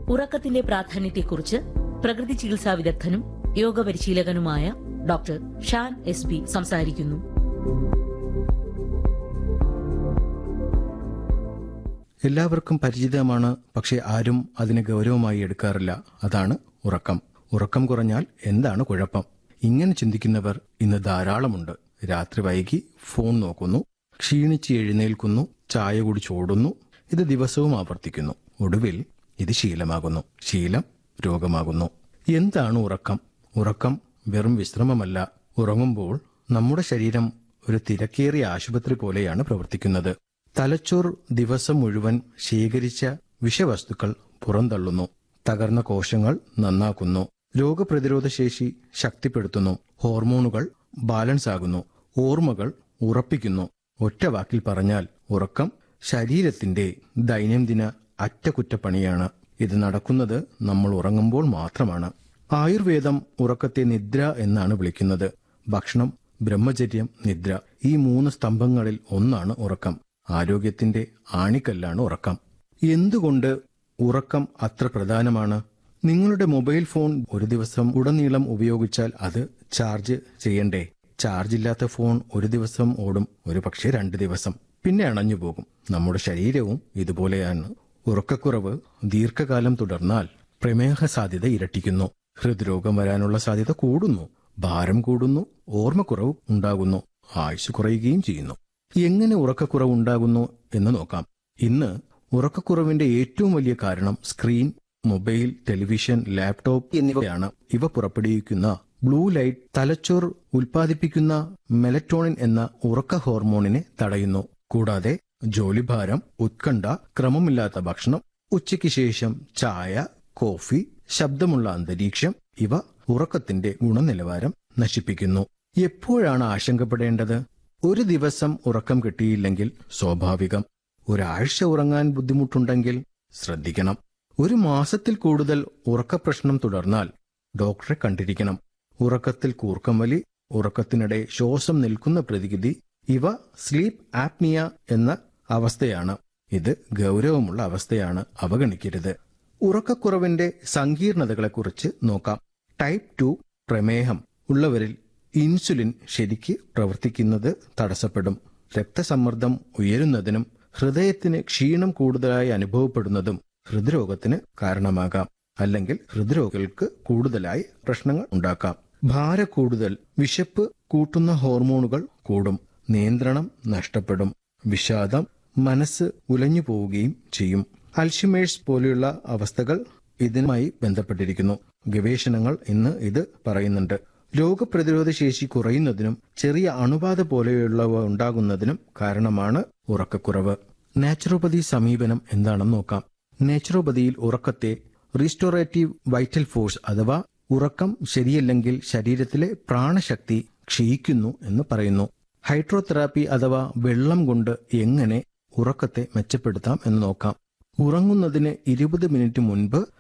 ഉറക്കത്തിന്റെ പ്രാധാന്യത്തെക്കുറിച്ച് പ്രകൃതി ചികിത്സാ വിദഗ്ധനും യോഗ പരിശീലകനുമായ ഡോക്ടർ ഷാൻ എസ് ബി സംസാരിക്കുന്നു എല്ലാവർക്കും പരിചിതമാണ് പക്ഷെ ആരും അതിനെ ഗൗരവമായി എടുക്കാറില്ല അതാണ് ഉറക്കം ഉറക്കം കുറഞ്ഞാൽ എന്താണ് കുഴപ്പം ഇങ്ങനെ ചിന്തിക്കുന്നവർ ഇന്ന് ധാരാളമുണ്ട് രാത്രി വൈകി ഫോൺ നോക്കുന്നു ക്ഷീണിച്ച് എഴുന്നേൽക്കുന്നു ചായ കുടിച്ചോടുന്നു ഇത് ദിവസവും ആവർത്തിക്കുന്നു ഒടുവിൽ ഇത് ശീലമാകുന്നു ശീലം രോഗമാകുന്നു എന്താണ് ഉറക്കം ഉറക്കം വെറും വിശ്രമമല്ല ഉറങ്ങുമ്പോൾ നമ്മുടെ ശരീരം ഒരു തിരക്കേറിയ ആശുപത്രി പോലെയാണ് പ്രവർത്തിക്കുന്നത് തലച്ചോർ ദിവസം മുഴുവൻ ശേഖരിച്ച വിഷവസ്തുക്കൾ പുറന്തള്ളുന്നു തകർന്ന കോശങ്ങൾ നന്നാക്കുന്നു രോഗപ്രതിരോധ ശേഷി ശക്തിപ്പെടുത്തുന്നു ഹോർമോണുകൾ ബാലൻസ് ആകുന്നു ഓർമ്മകൾ ഉറപ്പിക്കുന്നു ഒറ്റ വാക്കിൽ പറഞ്ഞാൽ ഉറക്കം ശരീരത്തിന്റെ ദൈനംദിന അറ്റകുറ്റപ്പണിയാണ് ഇത് നടക്കുന്നത് നമ്മൾ ഉറങ്ങുമ്പോൾ മാത്രമാണ് ആയുർവേദം ഉറക്കത്തെ നിദ്ര എന്നാണ് വിളിക്കുന്നത് ഭക്ഷണം ബ്രഹ്മചര്യം നിദ്ര ഈ മൂന്ന് സ്തംഭങ്ങളിൽ ഒന്നാണ് ഉറക്കം ആരോഗ്യത്തിന്റെ ആണിക്കല്ലാണ് ഉറക്കം എന്തുകൊണ്ട് ഉറക്കം അത്ര പ്രധാനമാണ് നിങ്ങളുടെ മൊബൈൽ ഫോൺ ഒരു ദിവസം ഉടനീളം ഉപയോഗിച്ചാൽ അത് ചാർജ് ചെയ്യണ്ടേ ചാർജ് ഇല്ലാത്ത ഫോൺ ഒരു ദിവസം ഓടും ഒരു പക്ഷേ രണ്ട് ദിവസം പിന്നെ അണഞ്ഞു പോകും നമ്മുടെ ശരീരവും ഇതുപോലെയാണ് ഉറക്കക്കുറവ് ദീർഘകാലം തുടർന്നാൽ പ്രമേഹ സാധ്യത ഇരട്ടിക്കുന്നു ഹൃദ്രോഗം വരാനുള്ള സാധ്യത കൂടുന്നു ഭാരം കൂടുന്നു ഓർമ്മക്കുറവ് ഉണ്ടാകുന്നു ആയുസ് കുറയുകയും ചെയ്യുന്നു എങ്ങനെ ഉറക്കക്കുറവ് ഉണ്ടാകുന്നു എന്ന് നോക്കാം ഇന്ന് ഉറക്കക്കുറവിന്റെ ഏറ്റവും വലിയ കാരണം സ്ക്രീൻ മൊബൈൽ ടെലിവിഷൻ ലാപ്ടോപ്പ് എന്നിവയാണ് ഇവ പുറപ്പെടുവിക്കുന്ന ബ്ലൂ ലൈറ്റ് തലച്ചോർ ഉൽപ്പാദിപ്പിക്കുന്ന മെലറ്റോണിൻ എന്ന ഉറക്ക ഹോർമോണിനെ തടയുന്നു കൂടാതെ ജോലിഭാരം ഉത്കണ്ഠ ക്രമമില്ലാത്ത ഭക്ഷണം ഉച്ചയ്ക്ക് ശേഷം ചായ കോഫി ശബ്ദമുള്ള അന്തരീക്ഷം ഇവ ഉറക്കത്തിന്റെ ഗുണനിലവാരം നശിപ്പിക്കുന്നു എപ്പോഴാണ് ആശങ്കപ്പെടേണ്ടത് ഒരു ദിവസം ഉറക്കം കിട്ടിയില്ലെങ്കിൽ സ്വാഭാവികം ഒരാഴ്ച ഉറങ്ങാൻ ബുദ്ധിമുട്ടുണ്ടെങ്കിൽ ശ്രദ്ധിക്കണം ഒരു മാസത്തിൽ കൂടുതൽ ഉറക്കപ്രശ്നം തുടർന്നാൽ ഡോക്ടറെ കണ്ടിരിക്കണം ഉറക്കത്തിൽ കൂർക്കം വലി ഉറക്കത്തിനിടെ ശ്വാസം നിൽക്കുന്ന പ്രതിവിധി ഇവ സ്ലീപ്പ് ആപ്നിയ എന്ന അവസ്ഥയാണ് ഇത് ഗൗരവമുള്ള അവസ്ഥയാണ് അവഗണിക്കരുത് ഉറക്കക്കുറവിന്റെ സങ്കീർണതകളെക്കുറിച്ച് നോക്കാം ടൈപ്പ് ടു പ്രമേഹം ഉള്ളവരിൽ ഇൻസുലിൻ ശരിക്ക് പ്രവർത്തിക്കുന്നത് തടസ്സപ്പെടും രക്തസമ്മർദ്ദം ഉയരുന്നതിനും ഹൃദയത്തിന് ക്ഷീണം കൂടുതലായി അനുഭവപ്പെടുന്നതും ഹൃദ്രോഗത്തിന് കാരണമാകാം അല്ലെങ്കിൽ ഹൃദ്രോഗികൾക്ക് കൂടുതലായി പ്രശ്നങ്ങൾ ഉണ്ടാക്കാം ഭാരക്കൂടുതൽ വിശപ്പ് കൂട്ടുന്ന ഹോർമോണുകൾ കൂടും നിയന്ത്രണം നഷ്ടപ്പെടും വിഷാദം മനസ്സ് ഉലഞ്ഞു പോവുകയും ചെയ്യും അൽഷിമേഴ്സ് പോലെയുള്ള അവസ്ഥകൾ ഇതിനുമായി ബന്ധപ്പെട്ടിരിക്കുന്നു ഗവേഷണങ്ങൾ ഇന്ന് ഇത് പറയുന്നുണ്ട് രോഗപ്രതിരോധ ശേഷി കുറയുന്നതിനും ചെറിയ അണുബാധ പോലെയുള്ളവ ഉണ്ടാകുന്നതിനും കാരണമാണ് ഉറക്കക്കുറവ് നാച്ചുറോപ്പതി സമീപനം എന്താണെന്ന് നോക്കാം നാച്ചുറോപ്പതിയിൽ ഉറക്കത്തെ റീസ്റ്റോറേറ്റീവ് വൈറ്റൽ ഫോഴ്സ് അഥവാ ഉറക്കം ശരിയല്ലെങ്കിൽ ശരീരത്തിലെ പ്രാണശക്തി ക്ഷയിക്കുന്നു എന്ന് പറയുന്നു ഹൈഡ്രോതെറാപ്പി അഥവാ വെള്ളം കൊണ്ട് എങ്ങനെ ഉറക്കത്തെ മെച്ചപ്പെടുത്താം എന്ന് നോക്കാം ഉറങ്ങുന്നതിന് ഇരുപത് മിനിറ്റ് മുൻപ്